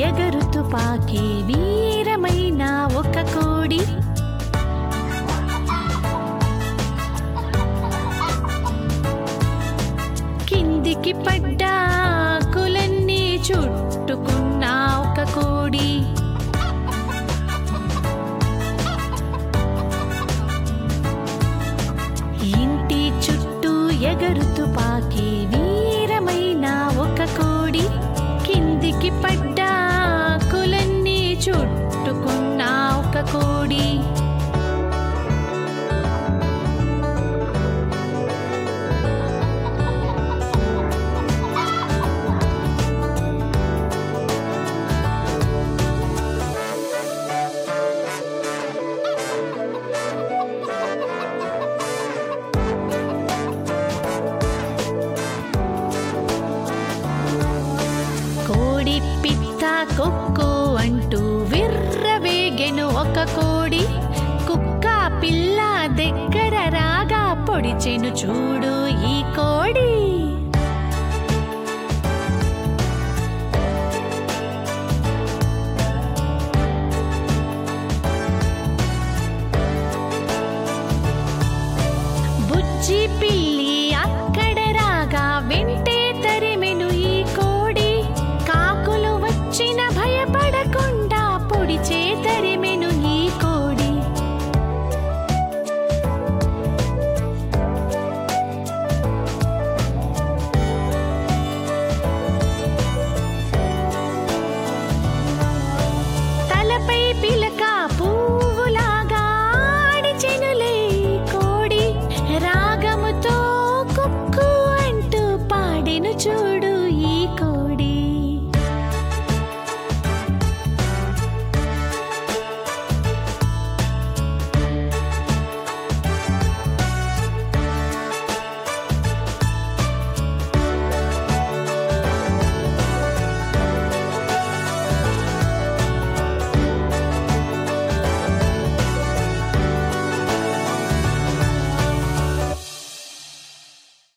ఎగరుతూ పాకే వీరమైన ఒక కోడి కిందికి పడ్డా కులన్నీ చుట్టుకున్న ఒక కోడి ఇంటి చుట్టూ ఎగరుతూ పాకే వీరమైన ఒక కోడి కిందికి పడ్డా కులన్నీ చుట్టుకున్న ఒక కోడి కోడి పిత్త కొక్కు అంటూ విర్రవేగెను ఒక కోడి కుక్క పిల్ల దగ్గర రాగా పొడిచెను చూడు ఈ కోడి బుజ్జి పిల్లి అక్కడ రాగా వెంటే తరిమెను ఈ కోడి కాకులు వచ్చిన భయపడకుండా పొడిచే తరిమెను ఈ కోడి తలపై పిలక పువ్వులాగా ఆడిచెనులే ఈ కోడి రాగముతో కుక్కు అంటూ పాడెను చూడు